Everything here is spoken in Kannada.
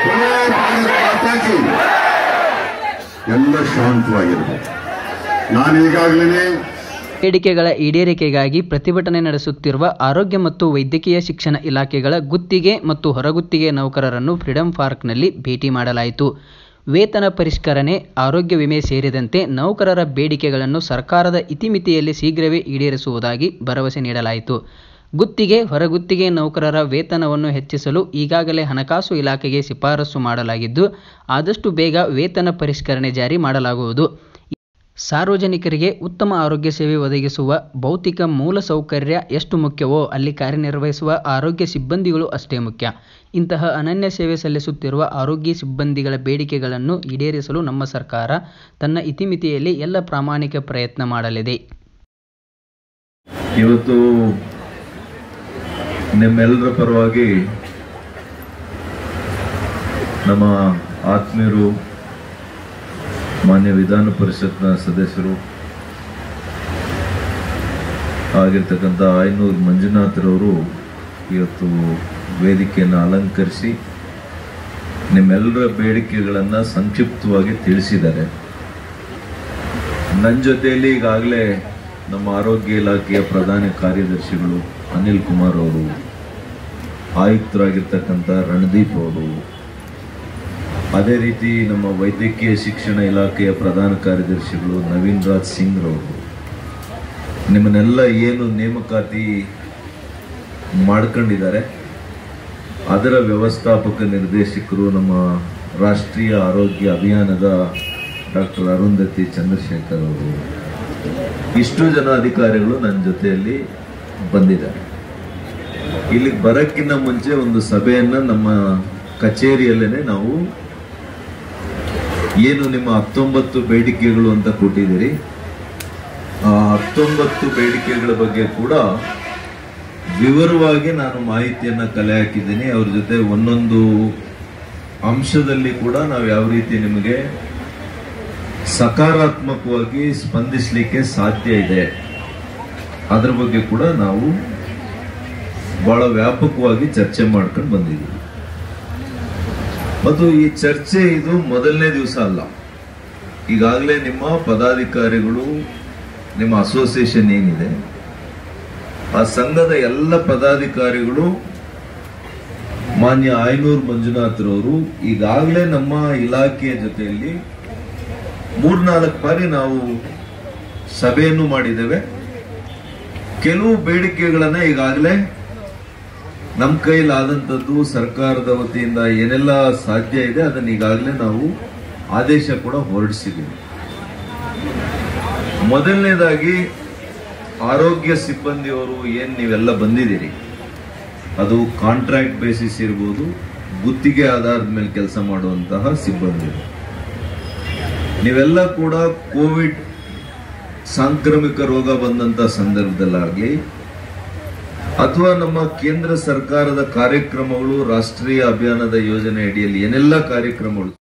ಬೋಲೋ ಭಾರತ್ ಮಾತಾ ಕಿ. ಎಲ್ಲ ಶಾಂತವಾಗಿರಬೇಕು ನಾನು ಈಗಾಗಲೇ ಬೇಡಿಕೆಗಳ ಈಡೇರಿಕೆಗಾಗಿ ಪ್ರತಿಭಟನೆ ನಡೆಸುತ್ತಿರುವ ಆರೋಗ್ಯ ಮತ್ತು ವೈದ್ಯಕೀಯ ಶಿಕ್ಷಣ ಇಲಾಖೆಗಳ ಗುತ್ತಿಗೆ ಮತ್ತು ಹೊರಗುತ್ತಿಗೆ ನೌಕರರನ್ನು ಫ್ರೀಡಂ ಪಾರ್ಕ್ನಲ್ಲಿ ಭೇಟಿ ಮಾಡಲಾಯಿತು ವೇತನ ಪರಿಷ್ಕರಣೆ ಆರೋಗ್ಯ ವಿಮೆ ಸೇರಿದಂತೆ ನೌಕರರ ಬೇಡಿಕೆಗಳನ್ನು ಸರ್ಕಾರದ ಇತಿಮಿತಿಯಲ್ಲಿ ಶೀಘ್ರವೇ ಈಡೇರಿಸುವುದಾಗಿ ಭರವಸೆ ನೀಡಲಾಯಿತು ಗುತ್ತಿಗೆ ಹೊರಗುತ್ತಿಗೆ ನೌಕರರ ವೇತನವನ್ನು ಹೆಚ್ಚಿಸಲು ಈಗಾಗಲೇ ಹಣಕಾಸು ಇಲಾಖೆಗೆ ಶಿಫಾರಸು ಮಾಡಲಾಗಿದ್ದು ಆದಷ್ಟು ಬೇಗ ವೇತನ ಪರಿಷ್ಕರಣೆ ಜಾರಿ ಮಾಡಲಾಗುವುದು ಸಾರ್ವಜನಿಕರಿಗೆ ಉತ್ತಮ ಆರೋಗ್ಯ ಸೇವೆ ಒದಗಿಸುವ ಭೌತಿಕ ಮೂಲಸೌಕರ್ಯ ಎಷ್ಟು ಮುಖ್ಯವೋ ಅಲ್ಲಿ ಕಾರ್ಯನಿರ್ವಹಿಸುವ ಆರೋಗ್ಯ ಸಿಬ್ಬಂದಿಗಳು ಅಷ್ಟೇ ಮುಖ್ಯ ಇಂತಹ ಅನನ್ಯ ಸೇವೆ ಸಲ್ಲಿಸುತ್ತಿರುವ ಆರೋಗ್ಯ ಸಿಬ್ಬಂದಿಗಳ ಬೇಡಿಕೆಗಳನ್ನು ಈಡೇರಿಸಲು ನಮ್ಮ ಸರ್ಕಾರ ತನ್ನ ಇತಿಮಿತಿಯಲ್ಲಿ ಎಲ್ಲ ಪ್ರಾಮಾಣಿಕ ಪ್ರಯತ್ನ ಮಾಡಲಿದೆ ಇವತ್ತು ನಿಮ್ಮೆಲ್ಲರ ಪರವಾಗಿ ನಮ್ಮ ಆತ್ಮೀಯರು ಮಾನ್ಯ ವಿಧಾನ ಪರಿಷತ್ನ ಸದಸ್ಯರು ಆಗಿರ್ತಕ್ಕಂಥ ಆಯನೂರು ಮಂಜುನಾಥರವರು ಇವತ್ತು ವೇದಿಕೆಯನ್ನು ಅಲಂಕರಿಸಿ ನಿಮ್ಮೆಲ್ಲರ ಬೇಡಿಕೆಗಳನ್ನು ಸಂಕ್ಷಿಪ್ತವಾಗಿ ತಿಳಿಸಿದ್ದಾರೆ ನನ್ನ ಜೊತೆಯಲ್ಲಿ ಈಗಾಗಲೇ ನಮ್ಮ ಆರೋಗ್ಯ ಇಲಾಖೆಯ ಪ್ರಧಾನ ಕಾರ್ಯದರ್ಶಿಗಳು ಅನಿಲ್ ಕುಮಾರ್ ಅವರು ಆಯುಕ್ತರಾಗಿರ್ತಕ್ಕಂಥ ರಣದೀಪ್ ಅವರು ಅದೇ ರೀತಿ ನಮ್ಮ ವೈದ್ಯಕೀಯ ಶಿಕ್ಷಣ ಇಲಾಖೆಯ ಪ್ರಧಾನ ಕಾರ್ಯದರ್ಶಿಗಳು ನವೀನ್ ರಾಜ್ ಸಿಂಗ್ ರವರು ನಿಮ್ಮನ್ನೆಲ್ಲ ಏನು ನೇಮಕಾತಿ ಮಾಡ್ಕೊಂಡಿದ್ದಾರೆ ಅದರ ವ್ಯವಸ್ಥಾಪಕ ನಿರ್ದೇಶಕರು ನಮ್ಮ ರಾಷ್ಟ್ರೀಯ ಆರೋಗ್ಯ ಅಭಿಯಾನದ ಡಾಕ್ಟರ್ ಅರುಂಧತಿ ಚಂದ್ರಶೇಖರ್ ಅವರು ಇಷ್ಟು ಜನ ಅಧಿಕಾರಿಗಳು ನನ್ನ ಜೊತೆಯಲ್ಲಿ ಬಂದಿದ್ದಾರೆ ಇಲ್ಲಿಗೆ ಬರಕ್ಕಿಂತ ಮುಂಚೆ ಒಂದು ಸಭೆಯನ್ನ ನಮ್ಮ ಕಚೇರಿಯಲ್ಲೇನೆ ನಾವು ಏನು ನಿಮ್ಮ ಹತ್ತೊಂಬತ್ತು ಬೇಡಿಕೆಗಳು ಅಂತ ಕೊಟ್ಟಿದ್ದೀರಿ ಆ ಹತ್ತೊಂಬತ್ತು ಬೇಡಿಕೆಗಳ ಬಗ್ಗೆ ಕೂಡ ವಿವರವಾಗಿ ನಾನು ಮಾಹಿತಿಯನ್ನ ಕಲೆ ಹಾಕಿದ್ದೀನಿ ಅವ್ರ ಜೊತೆ ಒಂದೊಂದು ಅಂಶದಲ್ಲಿ ಕೂಡ ನಾವು ಯಾವ ರೀತಿ ನಿಮಗೆ ಸಕಾರಾತ್ಮಕವಾಗಿ ಸ್ಪಂದಿಸಲಿಕ್ಕೆ ಸಾಧ್ಯ ಇದೆ ಅದ್ರ ಬಗ್ಗೆ ಕೂಡ ನಾವು ಬಹಳ ವ್ಯಾಪಕವಾಗಿ ಚರ್ಚೆ ಮಾಡ್ಕೊಂಡು ಬಂದಿದ್ದೀವಿ ಮತ್ತು ಈ ಚರ್ಚೆ ಇದು ಮೊದಲನೇ ದಿವಸ ಅಲ್ಲ ಈಗಾಗಲೇ ನಿಮ್ಮ ಪದಾಧಿಕಾರಿಗಳು ನಿಮ್ಮ ಅಸೋಸಿಯೇಷನ್ ಏನಿದೆ ಆ ಸಂಘದ ಎಲ್ಲ ಪದಾಧಿಕಾರಿಗಳು ಮಾನ್ಯ ಆಯನೂರು ಮಂಜುನಾಥ್ರವರು ಈಗಾಗಲೇ ನಮ್ಮ ಇಲಾಖೆಯ ಜೊತೆಯಲ್ಲಿ ಮೂರ್ನಾಲ್ಕು ಬಾರಿ ನಾವು ಸಭೆಯನ್ನು ಮಾಡಿದ್ದೇವೆ ಕೆಲವು ಬೇಡಿಕೆಗಳನ್ನ ಈಗಾಗಲೇ ನಮ್ಮ ಕೈಲಾದಂಥದ್ದು ಸರ್ಕಾರದ ವತಿಯಿಂದ ಏನೆಲ್ಲ ಸಾಧ್ಯ ಇದೆ ಅದನ್ನ ಈಗಾಗಲೇ ನಾವು ಆದೇಶ ಕೂಡ ಹೊರಡಿಸಿದ್ದೀವಿ ಮೊದಲನೇದಾಗಿ ಆರೋಗ್ಯ ಸಿಬ್ಬಂದಿಯವರು ಏನ್ ನೀವೆಲ್ಲ ಬಂದಿದ್ದೀರಿ ಅದು ಕಾಂಟ್ರಾಕ್ಟ್ ಬೇಸಿಸ್ ಇರ್ಬೋದು ಗುತ್ತಿಗೆ ಆಧಾರದ ಮೇಲೆ ಕೆಲಸ ಮಾಡುವಂತಹ ಸಿಬ್ಬಂದಿ ನೀವೆಲ್ಲ ಕೂಡ ಕೋವಿಡ್ ಸಾಂಕ್ರಾಮಿಕ ರೋಗ ಬಂದಂತ ಸಂದರ್ಭದಲ್ಲಾಗಲಿ ಅಥವಾ ನಮ್ಮ ಕೇಂದ್ರ ಸರ್ಕಾರದ ಕಾರ್ಯಕ್ರಮಗಳು ರಾಷ್ಟ್ರೀಯ ಅಭಿಯಾನದ ಯೋಜನೆ ಅಡಿಯಲ್ಲಿ ಏನೆಲ್ಲ ಕಾರ್ಯಕ್ರಮಗಳು